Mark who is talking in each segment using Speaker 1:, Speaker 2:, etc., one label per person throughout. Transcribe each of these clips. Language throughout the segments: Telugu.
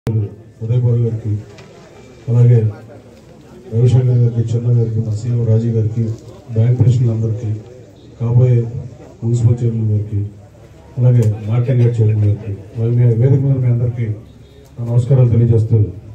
Speaker 1: ఉదయబాబు గారికి అలాగే రవిశంకర్ గారికి చిన్న గారికి మా సీఎం రాజీవ్ గారికి బ్యాంక్ ప్రెసిడెంట్లందరికీ కాబోయే మున్సిపల్ చైర్మన్ గారికి అలాగే మార్కెటింగ్ యార్డ్ చైర్మన్ గారికి అలాగే మీ వేదిక మీద మీ అందరికీ నా నమస్కారాలు తెలియజేస్తూ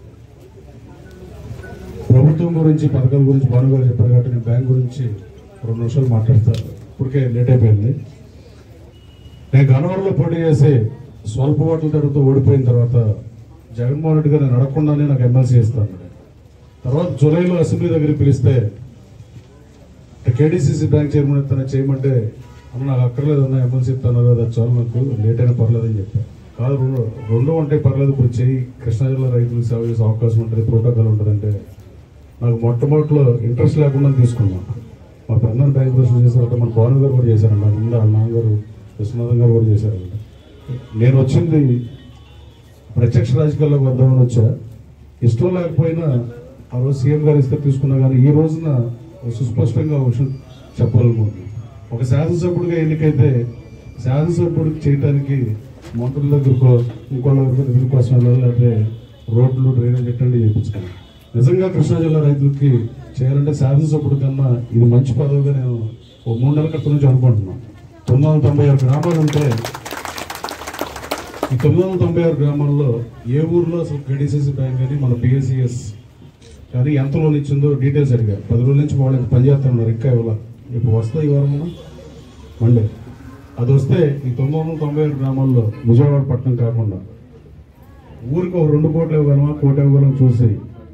Speaker 1: ప్రభుత్వం గురించి పథకాల గురించి భాను గారు చెప్పారు కాబట్టి నేను బ్యాంక్ గురించి రెండు నిమిషాలు మాట్లాడతాను ఇప్పటికే లేట్ అయిపోయింది నేను గన్నవరంలో పోటీ చేసి స్వల్ప ఓట్ల తేడాతో ఓడిపోయిన తర్వాత జగన్మోహన్ రెడ్డి గారిని నడకుండానే నాకు ఎమ్మెల్సీ ఇస్తాను తర్వాత జూలైలో అసెంబ్లీ దగ్గరికి పిలిస్తే కేడీసీసీ బ్యాంక్ చైర్మన్ ఇస్తాను చేయమంటే అన్న నాకు అక్కర్లేదు అన్న ఎమ్మెల్సీ ఇస్తాను కదా అది చాలు నాకు లేట్ అయినా పర్లేదని చెప్పాను కాదు రెండు రెండు అంటే పర్లేదు ఇప్పుడు చేయి కృష్ణా జిల్లా రైతులకు సేవ చేసే అవకాశం ఉంటుంది ప్రోటోకాల్ ఉంటుందంటే నాకు మొట్టమొదటిలో ఇంట్రెస్ట్ లేకుండా తీసుకున్నాను మా పెద్దన్న బ్యాంక్ ప్రెసిడెంట్ చేశారంటే మన భాను గారు కూడా చేశారంట నాకు ముందు వాళ్ళ నాన్నగారు విశ్వనాథం గారు కూడా చేశారంట నేను వచ్చింది ప్రత్యక్ష రాజకీయాల్లోకి వద్దామని వచ్చా ఇష్టం లేకపోయినా ఆ రోజు సీఎం గారు ఇస్తే తీసుకున్నా కానీ ఈ రోజున ఒక సుస్పష్టంగా ఒక విషయం చెప్పాలనుకుంటున్నాను ఒక శాసనసభ్యుడిగా ఎన్నికైతే శాసనసభ్యుడికి చేయడానికి మంత్రుల దగ్గరకో ఇంకోళ్ళ దగ్గర నిధుల కోసం వెళ్ళాలి లేకపోతే రోడ్లు డ్రైనేజ్ ఎట్టండి చేయించుకోవాలి నిజంగా కృష్ణా జిల్లా రైతులకి చేయాలంటే శాసనసభ్యుడి కన్నా ఇది మంచి పదవిగా నేను ఓ మూడు నెలల క్రితం నుంచి అనుకుంటున్నాను తొమ్మిది వందల తొంభై ఆరు గ్రామాలు ఉంటే ఈ తొమ్మిది వందల తొంభై ఆరు గ్రామాల్లో ఏ ఊర్లో అసలు కేడీసీసీ బ్యాంక్ కానీ మన పిఎస్సిఎస్ కానీ ఎంత లోన్ ఇచ్చిందో డీటెయిల్స్ అడిగారు పది రోజుల నుంచి వాళ్ళు ఇంకా పనిచేస్తున్నారు ఇంకా ఇవ్వాలి ఇప్పుడు వస్తే ఈ వారం మండే అది వస్తే ఈ తొమ్మిది వందల తొంభై ఆరు గ్రామాల్లో విజయవాడ పట్టణం కాకుండా ఊరికి ఒక రెండు కోట్లు ఇవ్వగలమా కోటి ఇవ్వగలం చూసి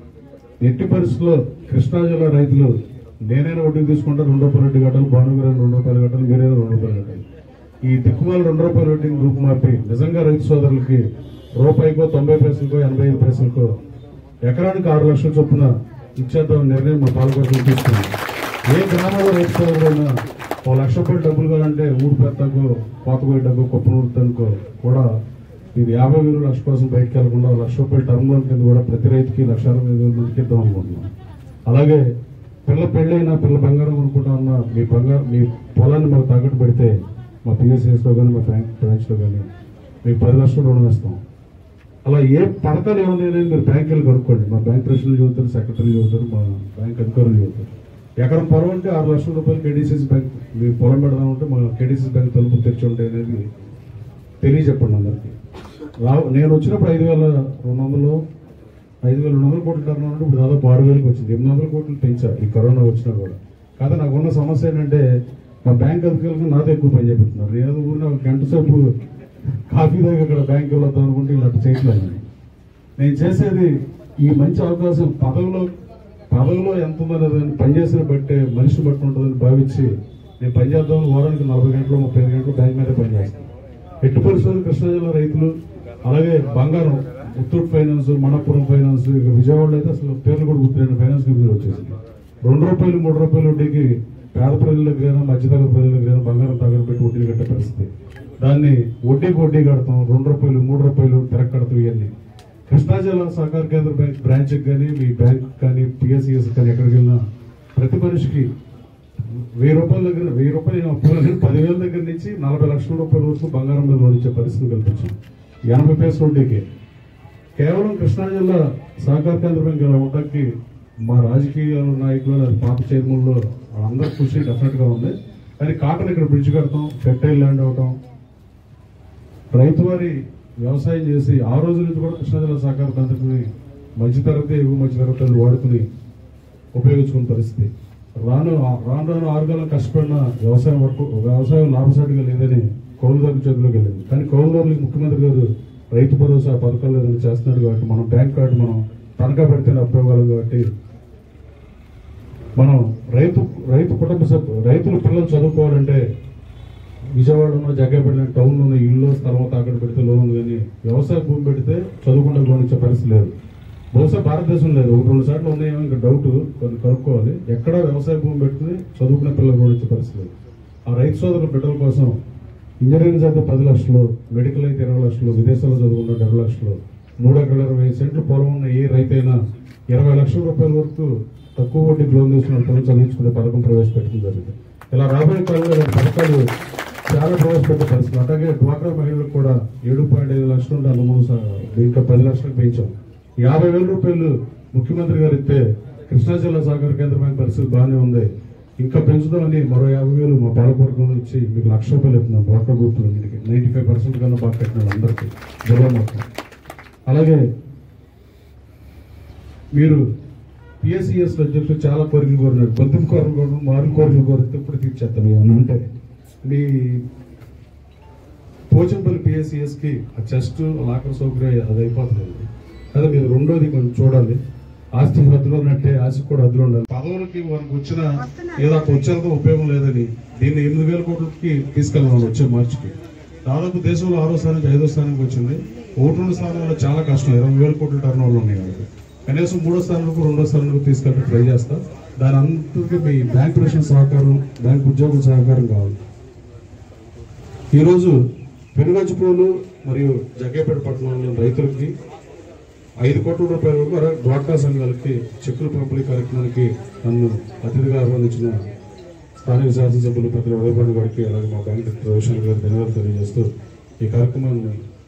Speaker 1: ఎట్టి పరిస్థితుల్లో కృష్ణా జిల్లా రైతులు నేనైనా వడ్డీ తీసుకుంటే రెండు రూపాయలు వడ్డీ కట్టాలి భానుగారు రెండు రూపాయలు కట్టాలి మీరైనా రెండు రూపాయలు కట్టాలి ఈ దిక్కుమాల రెండు రూపాయల వడ్డీ గ్రూప్ మార్పి నిజంగా రైతు సోదరులకి రూపాయికో తొంభై పైసలకో ఎనభై ఐదు పైసలకో ఎకరానికి ఆరు లక్షల చొప్పున ఇచ్చేద్దాం నిర్ణయం మా పాలకొరకు తీసుకున్నాం ఏ గ్రామంలో రైతు సోదరులైనా ఓ లక్ష రూపాయలు డబ్బులు కావాలంటే ఊరు పెద్దకో కోతపోయే డబ్బు కొప్పనూరుతనుకో కూడా మీరు యాభై వేలు లక్ష కోసం బయటకు వెళ్లకుండా ఓ లక్ష రూపాయల టర్మ్ లోన్ కింద కూడా ప్రతి రైతుకి లక్ష అరవై ఐదు వేలు మందికి ఇద్దాం అనుకుంటున్నాం అలాగే పిల్ల పెళ్ళైనా పిల్ల బంగారం అనుకుంటా ఉన్న మీ బంగారం మీ పొలాన్ని మాకు తాకట్టు పెడితే మా పిఎస్ఎస్లో కానీ మా బ్యాంక్ బ్రాంచ్లో కానీ మీకు పది లక్షలు రుణం ఇస్తాం అలా ఏ పథకాలు ఏమున్నాయి అనేది మీరు బ్యాంక్ వెళ్ళి కనుక్కోండి మా బ్యాంక్ ప్రెసిడెంట్ చదువుతారు సెక్రటరీ చదువుతారు మా బ్యాంక్ అధికారులు చదువుతారు ఎకరం పొలం ఉంటే ఆరు లక్షల రూపాయలు కేడీసీసీ బ్యాంక్ మీ పొలం పెడదామంటే మా కేడీసీసీ బ్యాంక్ తలుపు తెరిచి ఉంటాయి అనేది తెలియజెప్పండి అందరికీ రా నేను వచ్చినప్పుడు ఐదు వేల రెండు వందలు ఐదు వేల రెండు వందల కోట్లు టర్న్ అంటే ఇప్పుడు దాదాపు ఆరు వేలకు వచ్చింది ఎనిమిది వందల కోట్లు పెంచారు ఈ కరోనా వచ్చినా కూడా కాదు నాకు ఉన్న సమస్య ఏంటంటే మా బ్యాంక్ అధికారులకు నాతో ఎక్కువ పని చేపిస్తున్నారు ఏదో ఊరిన ఒక గంట సేపు కాఫీ దగ్గర ఇక్కడ బ్యాంక్ వెళ్ళొద్దాం అనుకుంటే ఇలా చేయట్లేదు నేను చేసేది ఈ మంచి అవకాశం పదవిలో పదవిలో ఎంత ఉన్నది పనిచేసిన బట్టే మనిషిని బట్టి ఉంటుందని భావించి నేను పనిచేద్దామని వారానికి నలభై గంటలు ముప్పై ఐదు గంటలు బ్యాంక్ మీద పనిచేస్తాను ఎట్టి పరిస్థితులు కృష్ణా జిల్లా రైతులు అలాగే బంగారం ముత్తూట్ ఫైనాన్స్ మనపురం ఫైనాన్స్ ఇక విజయవాడలో అయితే అసలు పేర్లు కూడా గుర్తులేని ఫైనాన్స్ కంపెనీ వచ్చేసింది రెండు రూపాయలు మూడు రూపాయల వడ్డీకి పేద ప్రజల దగ్గరైనా మధ్యతరగతి ప్రజల దగ్గర బంగారం తగ్గడం పెట్టి వడ్డీలు కట్టే పరిస్థితి దాన్ని వడ్డీకి వడ్డీ కడతాం రెండు రూపాయలు మూడు రూపాయలు తిరగ కడతాం ఇవన్నీ కృష్ణా జిల్లా సహకార కేంద్ర బ్యాంక్ బ్రాంచ్కి కానీ మీ బ్యాంక్ కానీ పిఎస్సిఎస్ కానీ ఎక్కడికి వెళ్ళినా ప్రతి మనిషికి వెయ్యి రూపాయల దగ్గర వెయ్యి రూపాయలు నేను అప్పులు పదివేల దగ్గర నుంచి నలభై లక్షల రూపాయల వరకు బంగారం మీద లోన్ ఇచ్చే పరిస్థితి కల్పించాం ఎనభై పైసలు వడ్డీకి కేవలం కృష్ణా జిల్లా సహకార కేంద్ర బ్యాంక్ ఇలా ఉండడానికి మా రాజకీయ నాయకులు అది పాత చైర్మన్లో అందరి కృషి డెఫినెట్ గా ఉంది కానీ కాటన్ ఇక్కడ బ్రిడ్జ్ కడతాం ఫెర్టైల్ ల్యాండ్ అవటం రైతు వారి వ్యవసాయం చేసి ఆ రోజు నుంచి కూడా కృష్ణా జిల్లా సహకార కేంద్రాన్ని మధ్యతరగతి ఎగువ మధ్యతరగతి వాడుకుని ఉపయోగించుకున్న పరిస్థితి రాను రాను రాను ఆరుగాలం కష్టపడిన వ్యవసాయం వరకు వ్యవసాయం లాభసాటిగా లేదని కౌలుదారుల చేతిలోకి వెళ్ళింది కానీ కౌలుదారులకు ముఖ్యమంత్రి గారు రైతు భరోసా పథకాలు ఏదైనా చేస్తున్నాడు కాబట్టి మనం బ్యాంక్ కార్డు మనం తనఖా పెడితేనే ఉపయోగాలు కాబట్టి మనం రైతు రైతు కుటుంబ సభ్యు రైతుల పిల్లలు చదువుకోవాలంటే విజయవాడలో జగ్గపల్లి టౌన్లో ఉన్న ఇల్లు స్థలం తాకట్టు పెడితే లోన్ ఉంది కానీ వ్యవసాయ భూమి పెడితే చదువుకుంటే లోన్ ఇచ్చే పరిస్థితి లేదు బహుశా భారతదేశం లేదు ఒక రెండు సార్లు ఉన్నాయేమో ఇంకా డౌట్ కొన్ని కనుక్కోవాలి ఎక్కడ వ్యవసాయ భూమి పెట్టుకుని చదువుకునే పిల్లలు లోన్ ఇచ్చే పరిస్థితి లేదు ఆ రైతు సోదరుల బిడ్డల కోసం ఇంజనీరింగ్ చదివితే పది లక్షలు మెడికల్ అయితే ఇరవై లక్షలు విదేశాల్లో చదువుకుంటే ఇరవై లక్షలు మూడు ఎకరాల ఇరవై సెంట్లు పొలం ఉన్న ఏ రైతైనా ఇరవై లక్షల రూపాయల వరకు తక్కువ వడ్డీకి లోన్ తీసుకున్న పిల్లలు చదివించుకునే పథకం ప్రవేశపెట్టడం జరిగింది ఇలా రాబోయే కాలంలో ఇలాంటి పథకాలు చాలా ప్రవేశపెట్టే పరిస్థితి అట్లాగే డ్వాక్రా మహిళలకు కూడా ఏడు పాయింట్ ఐదు లక్షలు ఉంటే అంతకుముందు స- ఇంకా పది లక్షలకు పెంచాం యాభై వేల రూపాయలు ముఖ్యమంత్రి గారు ఇస్తే కృష్ణా జిల్లా సహకార కేంద్ర బ్యాంక్ పరిస్థితి బాగానే ఉంది ఇంకా పెంచుదామని మరో యాభై వేలు మా పాలకవర్గంలో ఇచ్చి మీకు లక్ష రూపాయలు ఇస్తున్నాం డ్వాక్రా గ్రూపులు నైంటీ ఫైవ్ పర్సెంట్ కన్నా బాగా కట్టినాడు అందరికీ జిల్లా మొత్తం అలాగే మీరు పిఎస్సిఎస్ అధ్యక్షులు చాలా కోరికలు కోరినాడు పొద్దున్న కోరికలు కోరిన మారు కోరికలు కోరితే ఇప్పుడు తీర్చేస్తాను ఏమన్నా ఉంటే మీ పోచంపల్లి పిఎస్సిఎస్ కి ఆ చెస్ట్ లాకర్ సౌకర్యం అది అయిపోతుంది అదే మీరు రెండోది కొంచెం చూడాలి ఆస్తి హద్దులో ఉన్నట్టే ఆస్తి కూడా హద్దులో ఉండాలి పదవులకి మనకు వచ్చిన ఏదో అక్కడ వచ్చేంత ఉపయోగం లేదని దీన్ని ఎనిమిది వేల కోట్లకి తీసుకెళ్ళాం వచ్చే మార్చికి దాదాపు దేశంలో ఆరో స్థానానికి ఐదో స్థానానికి వచ్చింది ఒకటి రెండు స్థానాల్లో చాలా కష్టం ఇరవై వేల కోట్ల టర్న్ ఓవర్లు ఉన్నాయి కాబట్టి కనీసం మూడో స్థానాలకు రెండో స్థానాలకు తీసుకెళ్ళి ట్రై చేస్తా దాని అంతటికీ మీ బ్యాంక్ ప్రెషన్ సహకారం బ్యాంక్ ఉద్యోగుల సహకారం కావాలి ఈరోజు పెనుగంచిపోలు మరియు జగ్గేపేట పట్టణంలో రైతులకి ఐదు కోట్ల రూపాయల వరకు అర- డ్వాక్రా సంఘాలకి చెక్కుల పంపిణీ కార్యక్రమానికి నన్ను అతిథిగా ఆహ్వానించిన స్థానిక శాసనసభ్యులు పెద్దల ఉదయపాటి గారికి అలాగే మా బ్యాంక్ రవిశంకర్ గారికి ధన్యవాదాలు తెలియజేస్తూ ఈ కార్యక్రమాన్ని